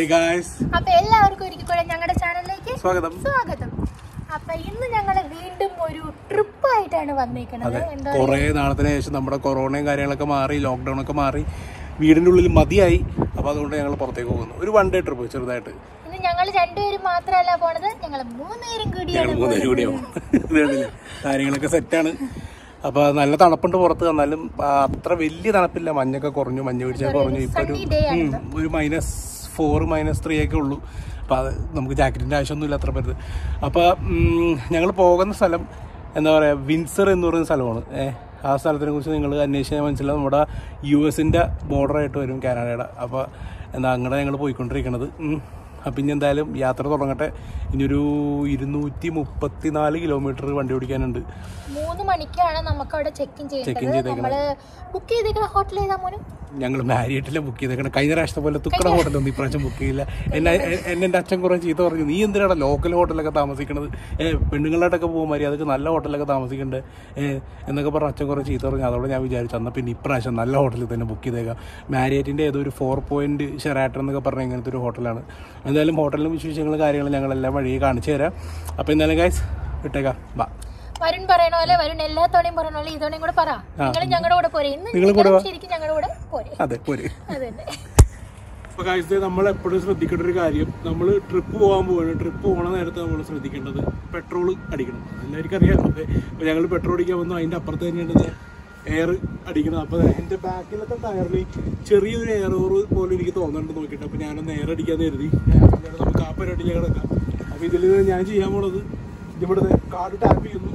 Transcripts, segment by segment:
Hi guys അപ്പൊ എല്ലാവർക്കും ഒരിക്കൽ കൂടെ ഞങ്ങളുടെ ചാനലിലേക്ക് സ്വാഗതം സ്വാഗതം അപ്പൊ ഇന്ന് ഞങ്ങൾ വീണ്ടും ഒരു ട്രിപ്പ് ആയിട്ടാണ് വന്നേക്കുന്നത് അതെ എന്താ കുറേ നാളത്തിന് ശേഷം നമ്മുടെ കൊറോണയും കാര്യങ്ങളൊക്കെ മാറി ലോക്ക്ഡൗൺ ഒക്കെ മാറി വീടിൻ്റെ ഉള്ളിൽ മതിയായി അപ്പോൾ അതുകൊണ്ട് ഞങ്ങൾ പുറത്തേക്ക് പോകുന്നു ഒരു വൺ ഡേ ട്രിപ്പ് ചെറുതായിട്ട് ഇന്ന് ഞങ്ങൾ രണ്ടുപേരും മാത്രമല്ല പോണത് ഞങ്ങൾ മൂന്നുപേരും ഞങ്ങൾ കൂടിയാണ് മൂന്നുപേരും കൂടി ആവും ഇത് കണ്ടില്ലേ? കാര്യങ്ങളൊക്കെ സെറ്റാണ് അപ്പോൾ നല്ല തണുപ്പുണ്ട് പുറത്ത് എന്നാലും ആ, അത്ര വലിയ തണുപ്പില്ല മഞ്ഞൊക്കെ കുറഞ്ഞു മഞ്ഞ് പിടിച്ചൊക്കെ കുറഞ്ഞു ഇപ്പോൾ ഒരു sunny day ആണ് ഉം, ഒരു മൈനസ് ഫോർ മൈനസ് ത്രീ ഒക്കെ ഉള്ളൂ അപ്പോൾ അത് നമുക്ക് ജാക്കറ്റിൻ്റെ ആവശ്യമൊന്നുമില്ല അത്ര പേരുത് അപ്പോൾ ഞങ്ങൾ പോകുന്ന സ്ഥലം എന്താ പറയുക വിൻസർ എന്ന് പറയുന്ന സ്ഥലമാണ് ഏഹ് ആ സ്ഥലത്തിനെ കുറിച്ച് നിങ്ങൾ അന്വേഷിച്ചാൽ മനസ്സിലാവും നമ്മുടെ യു എസിൻ്റെ ബോർഡറായിട്ട് വരും കാനഡയുടെ അപ്പോൾ എന്താ അങ്ങോട്ട് ഞങ്ങൾ പോയിക്കൊണ്ടിരിക്കുന്നത് ഉം. അപ്പം ഇനി എന്തായാലും യാത്ര തുടങ്ങട്ടെ ഇനിയൊരു ഇരുന്നൂറ്റി മുപ്പത്തി നാല് കിലോമീറ്റർ വണ്ടി ഓടിക്കാനുണ്ട് മൂന്ന് മണിക്കാണ് നമുക്ക് അവിടെ ചെക്ക് ഇൻ Check-in ചെയ്യേണ്ടത് ചെയ്തേക്കണം. നമ്മള് ബുക്ക് ചെയ്തേക്കുന്ന ഹോട്ടൽ ഏതാ മോനും ഞങ്ങൾ മാരിയറ്റിലെ ബുക്ക് ചെയ്തേക്കണം കഴിഞ്ഞ പ്രാവശ്യത്തെ പോലെ തുക്കട ഹോട്ടലൊന്നും ഇപ്രാവശ്യം ബുക്ക് ചെയ്യില്ല എന്നെ എ- എന്നെ എൻ്റെ അച്ഛൻ കുറേ ചീത്ത പറഞ്ഞു നീ എന്തിനാണ് ലോക്കൽ ഹോട്ടലൊക്കെ താമസിക്കണത് ഏ പെണ്ണുങ്ങളായിട്ടൊക്കെ പോകും മര്യാദക്ക് നല്ല ഹോട്ടലൊക്കെ താമസിക്കണ്ടേ ഏ എന്നൊക്കെ പറഞ്ഞ അച്ഛൻ കുറേ ചീത്ത പറഞ്ഞു അതോടെ ഞാൻ വിചാരിച്ചു എന്നാൽ പിന്നെ ഇപ്രാവശ്യം നല്ല ഹോട്ടലിൽ തന്നെ ബുക്ക് ചെയ്തേക്കാം മാരിയറ്റിൻ്റെ ഏതോ ഒരു ഫോർ പോയിന്റ് ഷെറാട്ടർ എന്നൊക്കെ പറഞ്ഞ ഇങ്ങനത്തെ ഒരു ഹോട്ടലാണ് എന്തായാലും ഹോട്ടലിലും വിശേഷങ്ങളും കാര്യങ്ങളും ഞങ്ങളെല്ലാം വഴിയെ കാണിച്ചു തരാം അപ്പോൾ എന്തായാലും ഗൈസ് വിട്ടേക്കാം ബാ വരുൺ പറയണ പോലെ വരുൺ എല്ലാ തവണയും പറയണ പോലെ ഇതവണയും കൂടെ പറ നിങ്ങൾ ഞങ്ങളുടെ കൂടെ പോരെ ഇന്ന് നിങ്ങളും കൂടെ നിങ്ങളും വാ. ശരിക്കും ഞങ്ങളുടെ കൂടെ പോരെ അതെ പോര് അതന്നെ അപ്പൊ കാഴ്ച നമ്മൾ എപ്പോഴും ശ്രദ്ധിക്കേണ്ട ഒരു കാര്യം നമ്മൾ ട്രിപ്പ് പോകാൻ പോവാണ് ട്രിപ്പ് പോകണ നേരത്ത് നമ്മൾ ശ്രദ്ധിക്കേണ്ടത് പെട്രോൾ അടിക്കണം എല്ലാവർക്കും അറിയാം അതെ അപ്പൊ ഞങ്ങൾ പെട്രോൾ അടിക്കാൻ വന്നു അതിന്റെ അപ്പുറത്ത് തന്നെയാണ് എയർ അടിക്കണം അപ്പൊ എന്റെ ബാക്കിലത്തെ ടയറിൽ ചെറിയൊരു എയർ ഓർ പോലെ എനിക്ക് തോന്നുന്നുണ്ട് നോക്കിയിട്ട് അപ്പൊ ഞാനൊന്ന് എയർ അടിക്കാൻ കരുതി ഞാൻ നമുക്ക് ആ പരിപാടി കിടക്കാം അപ്പൊ ഇതിൽ ഞാൻ ചെയ്യാൻ പോണത് ഇവിടെ കാർഡ് ടാപ്പ് ചെയ്യുന്നു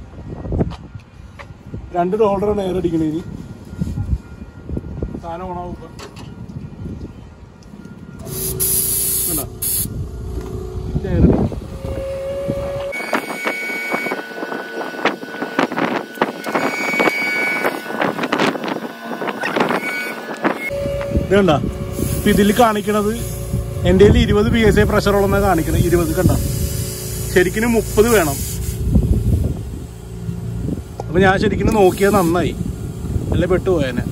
രണ്ട് ഡോളറാണ് എയർ അടിക്കണേ ഇനി സാധനം ഓണാവും ഇപ്പൊ കണ്ടോ? ഇതിന്റെ air അടി. ഇത് കണ്ട ഇതിൽ കാണിക്കണത് എൻ്റെ കയ്യിൽ ഇരുപത് പി എസ് ഐ പ്രഷർ ഉള്ളതെന്നാ കാണിക്കണത് ഇരുപത് കണ്ട ശരിക്കും മുപ്പത് വേണം അപ്പൊ ഞാൻ ശരിക്കും നോക്കിയത് നന്നായി അല്ലെ പെട്ടുപോയനെ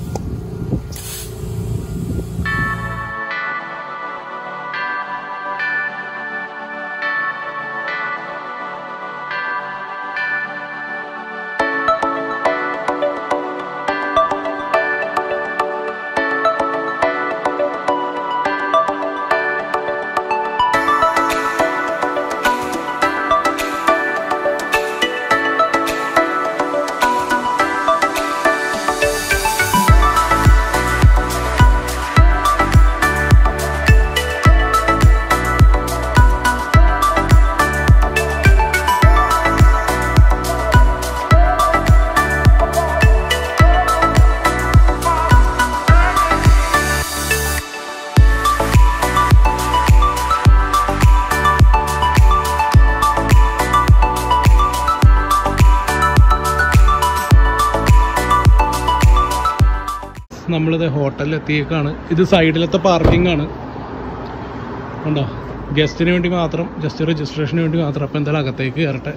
നമ്മളിത് ഹോട്ടലിൽ എത്തിയേക്കാണ് ഇത് സൈഡിലത്തെ പാർക്കിംഗ് ആണ് ഉണ്ടോ ഗസ്റ്റിന് വേണ്ടി മാത്രം ജസ്റ്റ് രജിസ്ട്രേഷന് വേണ്ടി മാത്രം അപ്പം എന്തായാലും അകത്തേക്ക് കയറട്ടെ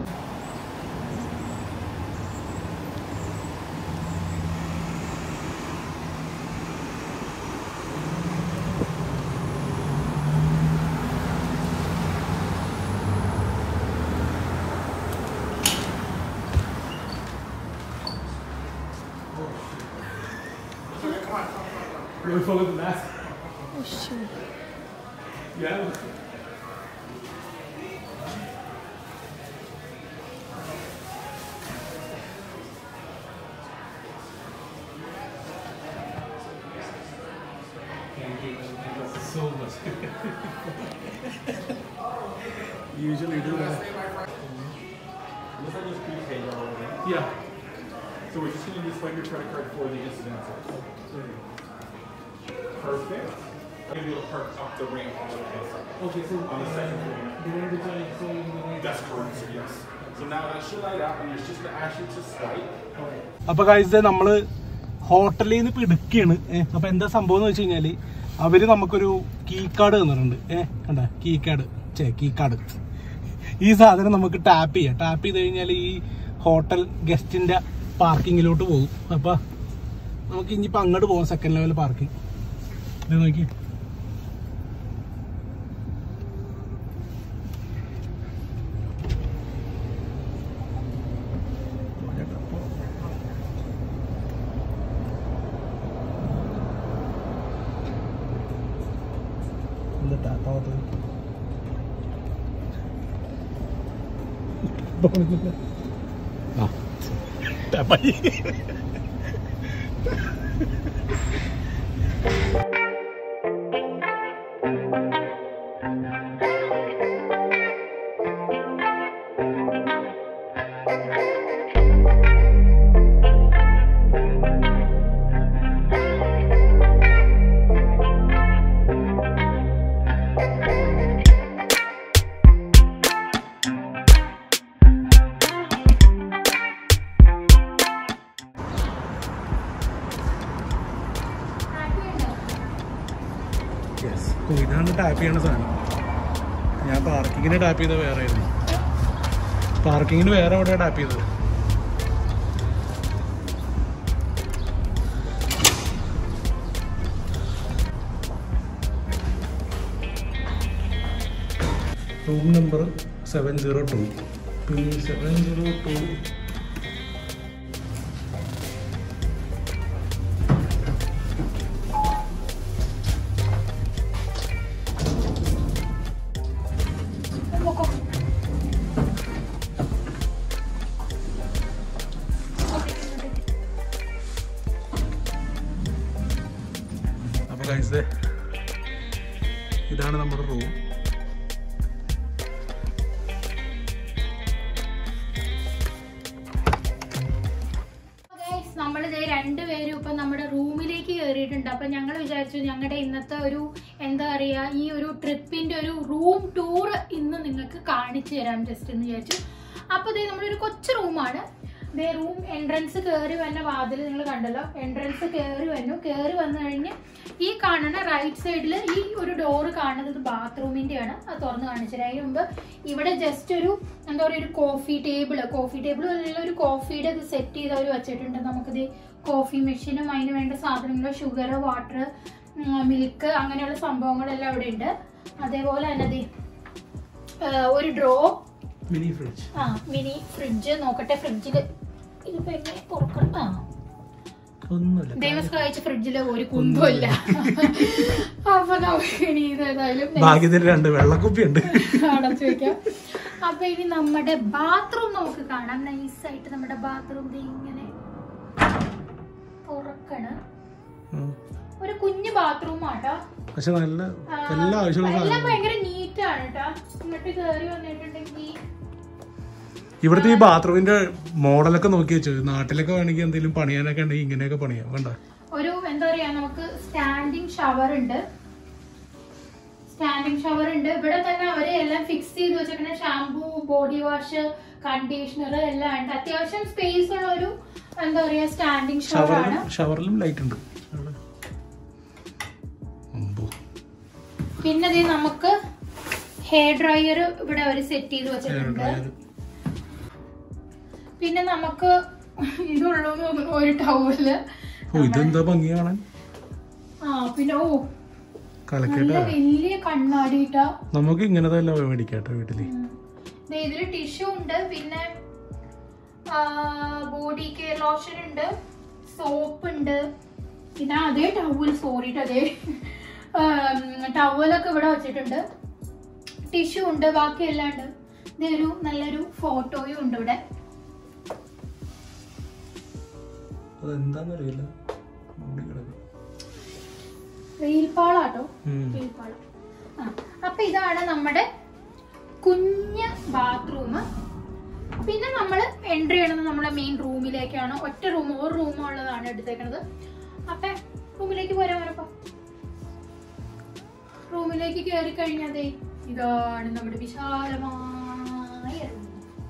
Yeah. So much. Usually do that. Looks like it's prepaid already. Yeah. So we're just gonna use swipe your credit card for the incidentals. Perfect. I'm gonna do a park off the ramp on the inside. Okay, so On the second floor. the one which I saw in the That's correct, sir, yes. So now that should light up and it's just to ask you to swipe. അപ്പൊ കഴിച്ച നമ്മള് ഹോട്ടലിൽ നിന്ന് ഇപ്പൊ എടുക്കുകയാണ് ഏഹ് അപ്പൊ എന്താ സംഭവം എന്ന് വെച്ച് കഴിഞ്ഞാല് അവര് നമുക്കൊരു കീ കാർഡ് തന്നിട്ടുണ്ട് ഏഹ് കണ്ട കീ കാർഡ് ചേ കീ കാർഡ് ഈ സാധനം നമുക്ക് ടാപ്പ് ചെയ്യാം ടാപ്പ് ചെയ്ത് കഴിഞ്ഞാൽ ഈ ഹോട്ടൽ ഗസ്റ്റിന്റെ പാർക്കിങ്ങിലോട്ട് പോകും അപ്പൊ നമുക്ക് ഇനിയിപ്പോ അങ്ങോട്ട് പോകാം സെക്കൻഡ് ലെവൽ പാർക്കിംഗ് ഇത് നോക്കി ആ ടാപ്പായി യെസ് ഓ ഇതാണ് ടാപ്പ് ചെയ്യണ സാധനം ഞാൻ പാർക്കിങ്ങിന് ടാപ്പ് ചെയ്തത് വേറെ ആയിരുന്നു പാർക്കിങ്ങിന് വേറെ എവിടെയാണ് ടാപ്പ് ചെയ്തത് room number seven zero two P seven zero two അപ്പോൾ കഴിച്ചത് ഇതാണ് നമ്മുടെ റൂം നമ്മൾ ഇതേ രണ്ടുപേരും ഇപ്പൊ നമ്മുടെ റൂമിലേക്ക് കയറിയിട്ടുണ്ട് അപ്പൊ ഞങ്ങൾ വിചാരിച്ചു ഞങ്ങളുടെ ഇന്നത്തെ ഒരു എന്താ പറയാ ഈ ഒരു ട്രിപ്പിന്റെ ഒരു റൂം ടൂർ ഇന്ന് നിങ്ങൾക്ക് കാണിച്ചു തരാം ജസ്റ്റ് എന്ന് വിചാരിച്ചു അപ്പൊ ഇതേ നമ്മളൊരു കൊച്ചു റൂമാണ് ഇതേ റൂം എൻട്രൻസ് കയറി വന്ന വാതിൽ നിങ്ങൾ കണ്ടല്ലോ എൻട്രൻസ് കയറി വന്നു കയറി വന്നു കഴിഞ്ഞ് ഈ കാണുന്ന റൈറ്റ് സൈഡിൽ ഈ ഒരു ഡോറ് കാണുന്നത് ബാത്റൂമിന്റെ ആണ് അത് തുറന്ന് കാണിച്ചത് അതിന് മുമ്പ് ഇവിടെ ജസ്റ്റ് ഒരു എന്താ പറയുക ഒരു കോഫി ടേബിൾ കോഫി ടേബിൾ അല്ലെങ്കിൽ ഒരു കോഫിയുടെ ഇത് സെറ്റ് ചെയ്ത് അവർ വെച്ചിട്ടുണ്ട് നമുക്കിത് കോഫി മെഷീനും അതിന് വേണ്ട സാധനങ്ങൾ ഷുഗർ വാട്ടർ മിൽക്ക് അങ്ങനെയുള്ള സംഭവങ്ങളെല്ലാം അവിടെ ഉണ്ട് അതേപോലെ തന്നെ ദേ, ആ, ഒരു ഡ്രോ മിനി ഫ്രിഡ്ജ് ആ മിനി ഫ്രിഡ്ജ് നോക്കട്ടെ ഫ്രിഡ്ജിൽ ഇതിപ്പോ എങ്ങനെ തുറക്കണം ആ ഒന്നുമില്ല ദൈവം സഹായിച്ച ഫ്രിഡ്ജില് ഒരു കുന്തമില്ല അപ്പൊ നമുക്ക് ഇനി ഇത് ഏതായാലും ഭാഗ്യത്തിന് രണ്ട് വെള്ളക്കുപ്പി ഉണ്ട് അടച്ചു വെക്കാം അപ്പൊ ഇനി നമ്മുടെ ബാത്റൂം നമുക്ക് കാണാം നൈസായിട്ട് നമ്മുടെ ബാത്റൂം ഇങ്ങനെ തുറക്കണ് ഒരു കുഞ്ഞു ബാത്റൂം ആട്ടോ പക്ഷെ നല്ല ആ, എല്ലാ ആവശ്യമുള്ള എല്ലാം സാധനങ്ങളും ഭയങ്കര നീറ്റ് ആണ് കേട്ടോ ഇങ്ങോട്ട് കയറി വന്നിട്ടുണ്ടെങ്കിൽ ഇവിടുത്തെ ഈ ബാത്റൂമിന്റെ മോഡലൊക്കെ നോക്കി വെച്ചു നാട്ടിലൊക്കെ വേണമെങ്കിൽ എന്തെങ്കിലും പണിയാനൊക്കെ ഉണ്ടെങ്കിൽ ഇങ്ങനെയൊക്കെ പണിയാം വേണ്ട ഒരു എന്താ പറയാ നമുക്ക് സ്റ്റാൻഡിങ് ഷവർ ഉണ്ട് സ്റ്റാൻഡിങ് ഷവർ ഉണ്ട് ഇവിടെ തന്നെ അവര് എല്ലാം ഫിക്സ് ചെയ്ത് വെച്ചിരിക്കുന്ന ഷാംപൂ ബോഡി വാഷ് കണ്ടീഷണർ എല്ലാം ഉണ്ട് അത്യാവശ്യം സ്പേസ് ഉള്ള ഒരു എന്താ പറയാ സ്റ്റാൻഡിങ് ഷവർ ആണ് ഷവറിലും ഷവറിലും ലൈറ്റ് ഉണ്ട് അവിടെ. അമ്പോ. പിന്നെ ദേ നമുക്ക് ഹെയർ ഡ്രയർ ഇവിടെ അവർ സെറ്റ് ചെയ്ത് Hair വെച്ചിട്ടുണ്ട് dryer. പിന്നെ നമുക്ക് ഇതുള്ളൂ എന്ന് തോന്നുന്നു ഒരു ടവല് ഓ ഇതെന്താ ഭംഗി കാണാൻ ആ പിന്നെ ഓ നല്ല കളക്കേട്ടാ വലിയ കണ്ണാടിയിട്ടാ നമുക്ക് ഇങ്ങനത്തെ എല്ലാം മേടിക്കാട്ടോ വീട്ടില് ദേ ഇതില് ടിഷ്യൂ ഉണ്ട് പിന്നെ ബോഡി കെയർ ലോഷൻ ഉണ്ട് സോപ്പ് ഉണ്ട് പിന്നെ അതേ ടവൽ സോറി അതേ ടവലൊക്കെ ഇവിടെ വെച്ചിട്ടുണ്ട് ടിഷ്യൂ ഉണ്ട് ബാക്കി എല്ലാം ഉണ്ട് ദേ ഒരു നല്ലൊരു ഫോട്ടോയും ഉണ്ട് ഇവിടെ അതെന്താന്നറിയില്ല മൂടി കിടക്കും. വെയിൽപ്പാളാട്ടോ ഉം. വെയിൽപ്പാളം ആ അപ്പൊ ഇതാണ് നമ്മുടെ കുഞ്ഞ് ബാത്റൂം പിന്നെ നമ്മൾ എൻട്രി ചെയ്യണത് നമ്മുടെ മെയിൻ റൂമിലേക്കാണ് ഒറ്റ റൂം ഒരു റൂം ഉള്ളതാണ് എടുത്തേക്കണത് അപ്പൊ റൂമിലേക്ക് പോരാൻ വരപ്പോ റൂമിലേക്ക് കയറി കഴിഞ്ഞതേ ഇതാണ് നമ്മുടെ വിശാലമായ റൂം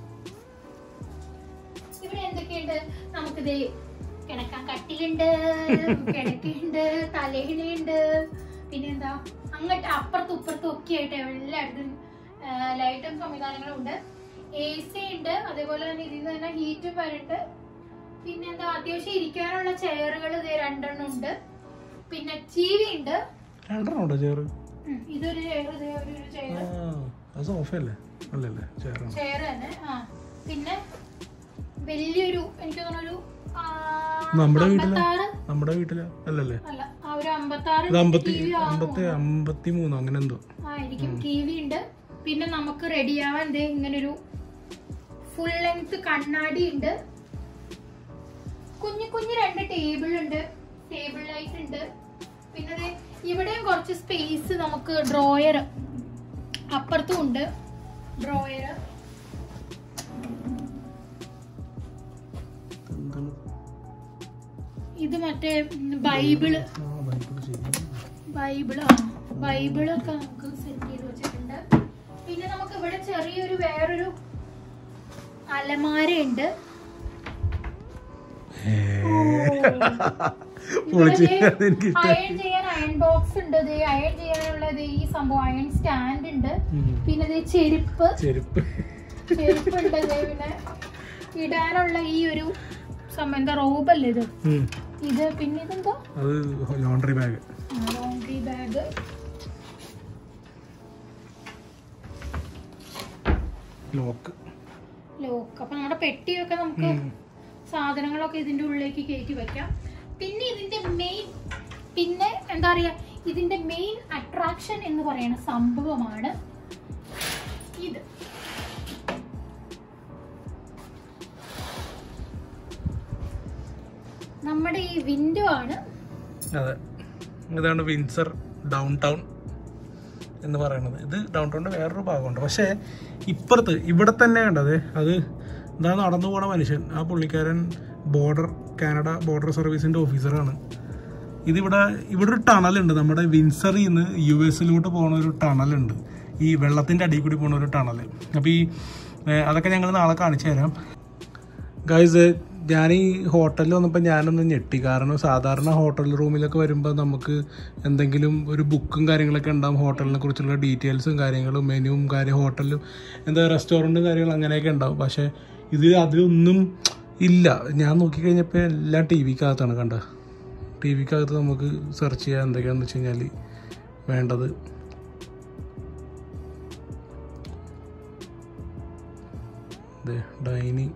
ഇവിടെ എന്തൊക്കെയുണ്ട് നമുക്കിത് കിടക്കാൻ കട്ടിലുണ്ട് കിടക്കുണ്ട് തലയിണയുണ്ട് പിന്നെ എന്താ അങ്ങോട്ട് അപ്പുറത്തും ഇപ്പുറത്തും ഒക്കെ ആയിട്ട് എല്ലായിടത്തും ലൈറ്റും സംവിധാനങ്ങളും ഉണ്ട് എ സി ഉണ്ട് അതേപോലെ തന്നെ ഇതിൽ നിന്ന് തന്നെ ഹീറ്റും വരുന്നുണ്ട് പിന്നെ എന്താ അത്യാവശ്യം ഇരിക്കാനുള്ള ചെയറുകൾ ഇത് രണ്ടെണ്ണം ഉണ്ട് പിന്നെ ടി വി ഉണ്ട് രണ്ടെണ്ണം ഉണ്ടോ ചെയർ ഉം, ഇതൊരു ചെയർ ഇത് ഒരു ആ ചെയർ അത് സോഫയല്ലേ അല്ലല്ലേ ചെയറാണ് ചെയർ തന്നെ ആ പിന്നെ വലിയൊരു എനിക്ക് തോന്നുന്നു ആ, നമ്മുടെ വീട്ടിലാ അമ്പത്താറ് നമ്മുടെ വീട്ടിലാ അല്ലല്ലേ അല്ല ആ ഒരു അമ്പത്താറ് ഇത് അമ്പത്തി TV ആണെന്ന് അമ്പത്തി അമ്പത്തി മൂന്ന് അങ്ങനെ എന്തോ ആയിരിക്കും ടി വി ഉണ്ട് പിന്നെ നമുക്ക് റെഡിയാവാൻ ദേ ഇങ്ങനൊരു ഫുൾ ലെങ്ത് കണ്ണാടി ഉണ്ട് കുഞ്ഞു കുഞ്ഞു രണ്ട് ടേബിൾ ഉണ്ട് ടേബിൾ ലൈറ്റ് ഉണ്ട് പിന്നെ ദേ ഇവിടെയും കുറച്ച് സ്പേസ് നമുക്ക് ഡ്രോയർ അപ്പുറത്തും ഉണ്ട് ഡ്രോയർ എന്താണ് ഇത് മറ്റേ ബൈബിള് ആ ബൈബിൾ ശരി ബൈബിളാ ബൈബിളൊക്കെ നമുക്ക് സെറ്റ് ചെയ്ത് വെച്ചിട്ടുണ്ട് പിന്നെ നമുക്ക് ഇവിടെ ചെറിയൊരു വേറൊരു അലമാരയുണ്ട് പൊളിച്ച് അതെനിക്ക് അയൺ ചെയ്യാൻ അയൺ ബോക്സ് ഉണ്ട് ദേ അയൺ ചെയ്യാനുള്ള ദേ ഈ സംഭവം അയൺ സ്റ്റാൻഡ് ഉണ്ട് ഉം. പിന്നെ ദേ ചെരുപ്പ് ചെരുപ്പ് ചെരുപ്പ് ഉണ്ട് ദേ പിന്നെ ഇടാനുള്ള ഈ ഒരു സംഭവം എന്താ റോബല്ലേ ഇത് ഉം. ഇത് പിന്നെ ഇതെന്താ അത് laundry bag laundry bag lock lock അപ്പൊ നമ്മുടെ പെട്ടിയൊക്കെ നമുക്ക് സാധനങ്ങളൊക്കെ ഇതിന്റെ ഉള്ളിലേക്ക് കയറ്റി വെക്കാം പിന്നെ ഇതിന്റെ മെയിൻ പിന്നെ എന്താ പറയാ ഇതിന്റെ മെയിൻ അട്രാക്ഷൻ എന്ന് പറയുന്ന സംഭവമാണ് ഇത് നമ്മുടെ ഈ വിൻഡോ ആണ് അതെ ഇതാണ് വിൻസർ ഡൗൺ ടൗൺ എന്ന് പറയുന്നത് ഇത് ഡൗൺ ടൗണിന്റെ വേറൊരു ഭാഗമുണ്ട് പക്ഷേ ഇപ്പുറത്ത് ഇവിടെ തന്നെ കണ്ടത് അത് ഇതാ നടന്നു പോണ മനുഷ്യൻ ആ പുള്ളിക്കാരൻ ബോർഡർ കാനഡ ബോർഡർ സർവീസിന്റെ ഓഫീസറാണ് ഇതിവിടെ ഇവിടെ ഒരു ടണലുണ്ട് നമ്മുടെ വിൻസറിൽ നിന്ന് യു എസിലോട്ട് പോണ ഒരു ടണലുണ്ട് ഈ വെള്ളത്തിന്റെ അടിയിൽ കൂടി പോണ ഒരു ടണൽ അപ്പോൾ ഈ ഏഹ്, അതൊക്കെ ഞങ്ങൾ നാളെ കാണിച്ചു തരാം ഗൈസ് ഞാൻ ഈ ഹോട്ടലിൽ വന്നപ്പോൾ ഞാനൊന്ന് ഞെട്ടി കാരണം സാധാരണ ഹോട്ടൽ റൂമിലൊക്കെ വരുമ്പോൾ നമുക്ക് എന്തെങ്കിലും ഒരു ബുക്കും കാര്യങ്ങളൊക്കെ ഉണ്ടാവും ഹോട്ടലിനെ കുറിച്ചുള്ള ഡീറ്റെയിൽസും കാര്യങ്ങളും മെനുവും കാര്യം ഹോട്ടലും എന്താ റെസ്റ്റോറൻറ്റും കാര്യങ്ങളും അങ്ങനെയൊക്കെ ഉണ്ടാവും പക്ഷേ ഇത് അതൊന്നും ഇല്ല ഞാൻ നോക്കിക്കഴിഞ്ഞപ്പോൾ എല്ലാം ടി വിക്കകത്താണ് കണ്ടത് ടി വിക്കകത്ത് നമുക്ക് സെർച്ച് ചെയ്യാൻ എന്തൊക്കെയാണെന്ന് വെച്ച് കഴിഞ്ഞാൽ വേണ്ടത് ഡൈനിങ്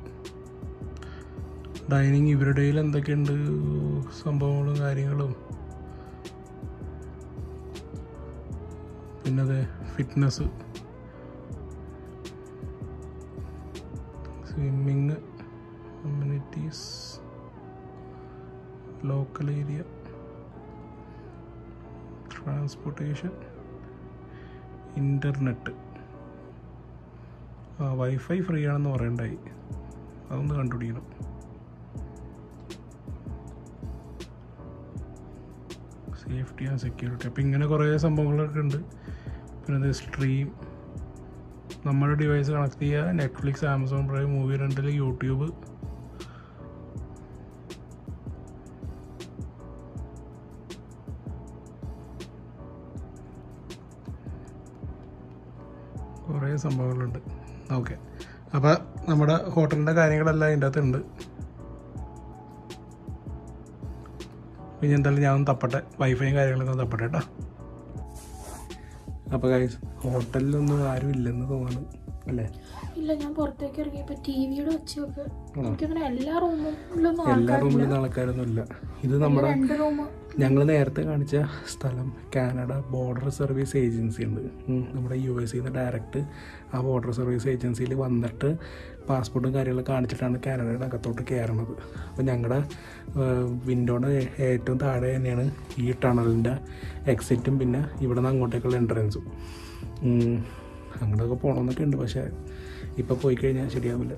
ഡൈനിങ് ഇവരുടെ കയ്യിൽ എന്തൊക്കെയുണ്ട് സംഭവങ്ങളും കാര്യങ്ങളും പിന്നെ അതെ fitness swimming communities local area transportation internet ആ വൈഫൈ ഫ്രീ ആണെന്ന് പറയണ്ടായി അതൊന്ന് കണ്ടുപിടിക്കണം സേഫ്റ്റി ആൻഡ് സെക്യൂരിറ്റി അപ്പം ഇങ്ങനെ കുറേ സംഭവങ്ങളൊക്കെ ഉണ്ട് പിന്നെ ഇത് സ്ട്രീം നമ്മുടെ ഡിവൈസ് കണക്ട് ചെയ്യുക Netflix Amazon prime movie rental YouTube കുറേ സംഭവങ്ങളുണ്ട് ഓക്കെ അപ്പോൾ നമ്മുടെ ഹോട്ടലിൻ്റെ കാര്യങ്ങളെല്ലാം അതിൻ്റെ അകത്തുണ്ട് പിന്നെ എന്തായാലും ഞാൻ ഒന്ന് തപ്പട്ടെ വൈഫൈയും കാര്യങ്ങളൊക്കെ ഒന്ന് തപ്പട്ടെ കേട്ടോ അപ്പോൾ ഗൈസ് ഹോട്ടലിലൊന്നും ആരും ഇല്ലെന്ന് തോന്നുന്നു അല്ലേ ഇല്ല ഞാൻ പുറത്തേക്ക് ഇറങ്ങിയപ്പോ ടി വിയുടെ വെച്ചൊക്കെ ആണോ? എനിക്കങ്ങനെ എല്ലാ റൂമിലൊന്നും എല്ലാ ആൾക്കാരില്ല റൂമിലും ആൾക്കാരൊന്നും ഇല്ല ഇത് നമ്മുടെ രണ്ട് റൂം ഞങ്ങൾ നേരത്തെ കാണിച്ച സ്ഥലം കാനഡ ബോർഡർ സർവീസ് ഏജൻസി ഉണ്ട് ഉം, നമ്മുടെ യു എസ് നിന്ന് ഡയറക്റ്റ് ആ ബോർഡർ സർവീസ് ഏജൻസിയിൽ വന്നിട്ട് പാസ്പോർട്ടും കാര്യങ്ങളൊക്കെ കാണിച്ചിട്ടാണ് കാനഡയുടെ അകത്തോട്ട് കയറുന്നത് അപ്പോൾ ഞങ്ങളുടെ വിൻഡോയുടെ ഏറ്റവും താഴെ തന്നെയാണ് ഈ ടണലിൻ്റെ എക്സിറ്റും പിന്നെ ഇവിടെ നിന്ന് അങ്ങോട്ടേക്കുള്ള എൻട്രൻസും അങ്ങോട്ടൊക്കെ പോകണമെന്നൊക്കെ ഉണ്ട് പക്ഷേ ഇപ്പോൾ പോയി കഴിഞ്ഞാൽ ശരിയാവില്ല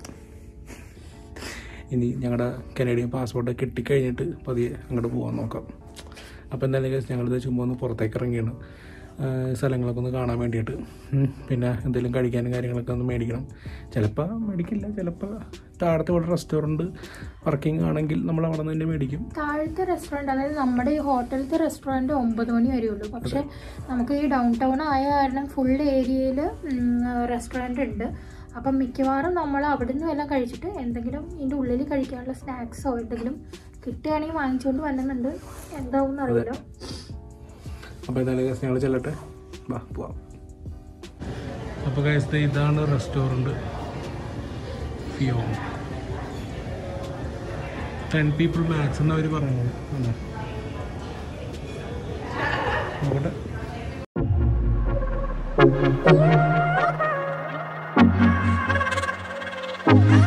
ഇനി ഞങ്ങളുടെ കനേഡിയൻ പാസ്പോർട്ട് കിട്ടിക്കഴിഞ്ഞിട്ട് പതിയെ അങ്ങോട്ട് പോകാൻ നോക്കാം അപ്പോൾ എന്തായാലും ഞങ്ങളിത് ചുമ്മാ ഒന്ന് പുറത്തേക്ക് ഇറങ്ങിയാണ് ആ, സ്ഥലങ്ങളൊക്കെ ഒന്ന് കാണാൻ വേണ്ടിയിട്ട് ഉം. പിന്നെ എന്തെങ്കിലും കഴിക്കാനും കാര്യങ്ങളൊക്കെ ഒന്ന് മേടിക്കണം ചിലപ്പോൾ മേടിക്കില്ല ചിലപ്പോൾ താഴത്തെ ഇവിടെ റെസ്റ്റോറൻറ്റ് വർക്കിംഗ് ആണെങ്കിൽ നമ്മൾ അവിടെ നിന്ന് തന്നെ മേടിക്കും താഴത്തെ റെസ്റ്റോറൻറ്റ് അതായത് നമ്മുടെ ഈ ഹോട്ടലത്തെ റെസ്റ്റോറൻറ്റ് ഒമ്പത് മണി വരെ ഉള്ളൂ പക്ഷെ നമുക്ക് ഈ ഡൗൺ ടൗൺ ആയ കാരണം ഫുൾ ഏരിയയിൽ റെസ്റ്റോറൻറ്റ് ഉണ്ട് അപ്പം മിക്കവാറും നമ്മൾ അവിടുന്ന് എല്ലാം കഴിച്ചിട്ട് എന്തെങ്കിലും ഇതിൻ്റെ ഉള്ളിൽ കഴിക്കാനുള്ള സ്നാക്സോ എന്തെങ്കിലും കിട്ടുകയാണെങ്കിൽ വാങ്ങിച്ചുകൊണ്ട് വന്നുന്നുണ്ട് എന്താവും അറിയില്ല അപ്പോൾ എന്തായാലും ഞങ്ങൾ ചെല്ലട്ടെ വാ പോവാം അപ്പോൾ കഴിച്ചത് ഇതാണ് റെസ്റ്റോറൻറ്റ് ഫിയോ ടെൻ പീപ്പിൾ മാക്സ് എന്ന് അവർ പറയുന്നത് ഉം. നോക്കട്ടെ ആ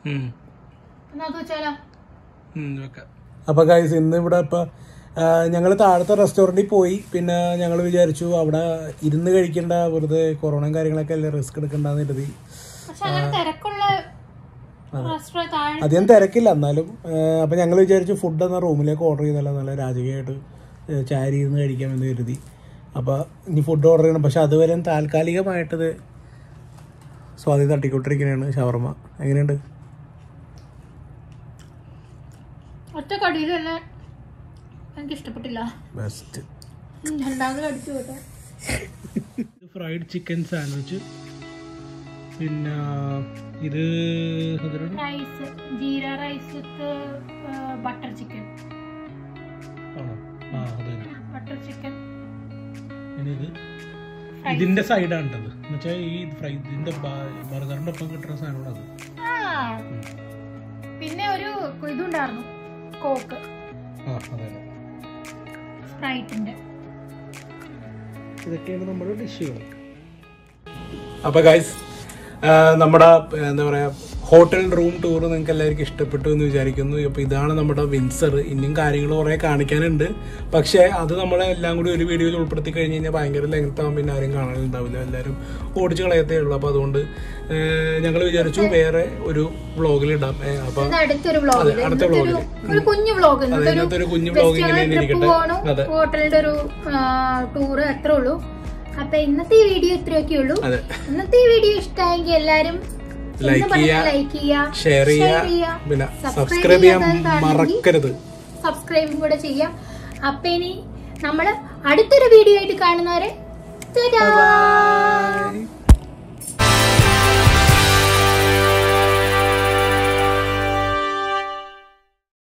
എന്നാ അത് വെച്ചാലോ അപ്പൊ ഗൈസ് ഇന്ന് ഇവിടെ ഇപ്പൊ ഞങ്ങൾ താഴത്തെ റെസ്റ്റോറൻറ്റിൽ പോയി പിന്നെ ഞങ്ങൾ വിചാരിച്ചു അവിടെ ഇരുന്ന് കഴിക്കേണ്ട വെറുതെ കൊറോണയും കാര്യങ്ങളൊക്കെ അല്ലേ റിസ്ക് എടുക്കണ്ടെന്ന് കരുതി പക്ഷെ അങ്ങനെ തിരക്കുള്ള റെസ്റ്റോറൻറ്റ് താഴെ അധികം തിരക്കില്ല എന്നാലും ഏഹ്, അപ്പൊ ഞങ്ങൾ വിചാരിച്ചു ഫുഡ് എന്ന റൂമിലേക്ക് ഓർഡർ ചെയ്തല്ല നല്ല രാജകീയമായിട്ട് ഏഹ്, ചാരി ഇരുന്ന് കഴിക്കാമെന്ന് കരുതി അപ്പൊ ഇനി ഫുഡ് ഓർഡർ ചെയ്യണം പക്ഷെ അതുവരെ താൽക്കാലികമായിട്ടത് സ്വാതി തട്ടിക്കൊണ്ടിരിക്കുകയാണ് ഷവർമ്മ എങ്ങനെയുണ്ട് ഒറ്റ കടിയിൽ തന്നെ എനിക്ക് ഇഷ്ടപ്പെട്ടില്ല ബെസ്റ്റ് ഉം, രണ്ടാമത് കടിച്ചു കേട്ടോ ഫ്രൈഡ് ചിക്കൻ സാൻഡ്വിച്ച് പിന്നെ ഇത് ഇതിലാണ് rice jeera rice with butter chicken ആണോ ആ അതെ ബട്ടർ ചിക്കൻ പിന്നെ ഇത് ഇതിന്റെ സൈഡാണ് ഇത് എന്നുവെച്ചാൽ ഈ ഫ്രൈ ഇതിന്റെ ബർഗറിന്റെ ഒപ്പം കിട്ടുന്ന സാധനമാണ് അത് ആ പിന്നെ ഒരു ഇതുണ്ടായിരുന്നു കോക്ക് ആ അതെ സ്പ്രൈറ്റിന്റെ ഇതൊക്കെയാണ് നമ്മുടെ ഡിഷുകൾ അപ്പൊ ഗൈസ് നമ്മുടെ എന്താ പറയാ ഹോട്ടൽ റൂം ടൂർ നിങ്ങൾക്ക് എല്ലാവർക്കും ഇഷ്ടപ്പെട്ടു എന്ന് വിചാരിക്കുന്നു അപ്പോൾ ഇതാണ് നമ്മുടെ വിൻസർ ഇനിയും കാര്യങ്ങൾ കുറേ കാണിക്കാനുണ്ട് പക്ഷേ അത് നമ്മളെ എല്ലാം കൂടി ഒരു വീഡിയോയിൽ ഉൾപ്പെടുത്തി കഴിഞ്ഞ് കഴിഞ്ഞാൽ ഭയങ്കര ലെങ്ത് ആകും പിന്നെ ആരും കാണാനുണ്ടാവില്ല എല്ലാവരും ഓടിച്ച് കളയത്തേ ഉള്ളൂ അപ്പോൾ അതുകൊണ്ട് ഞങ്ങൾ വിചാരിച്ചു വേറെ ഒരു വ്ളോഗിൽ ഇടാം ഏ, അപ്പോൾ ഇത് അടുത്തൊരു വ്ളോഗ് അതെ, അടുത്ത vlog ല്. ഒരു കുഞ്ഞു വ്ളോഗ് അതെ, ഇന്നത്തെ ഒരു കുഞ്ഞു vlog ഇങ്ങനെ തന്നെ ഇരിക്കട്ടെ. അതെ. ഹോട്ടലിന്റെ ഒരു ടൂർ അത്രേ ഉള്ളൂ അപ്പൊ ഇന്നത്തെ ഈ വീഡിയോ ഇത്രയൊക്കെ ഉള്ളൂ അതെ ഇന്നത്തെ ഈ വീഡിയോ ഇഷ്ടമായെങ്കിൽ എല്ലാരും Like ചെയ്യുക, ലൈക്ക് ചെയ്യുക ഷെയർ ചെയ്യുക പിന്നെ സബ്സ്ക്രൈബ് ചെയ്യാൻ മറക്കരുത് സബ്സ്ക്രൈബും കൂടെ ചെയ്യാം അപ്പൊ ഇനി നമ്മള് അടുത്തൊരു വീഡിയോ ആയിട്ട് കാണുന്നവരെ ta-da!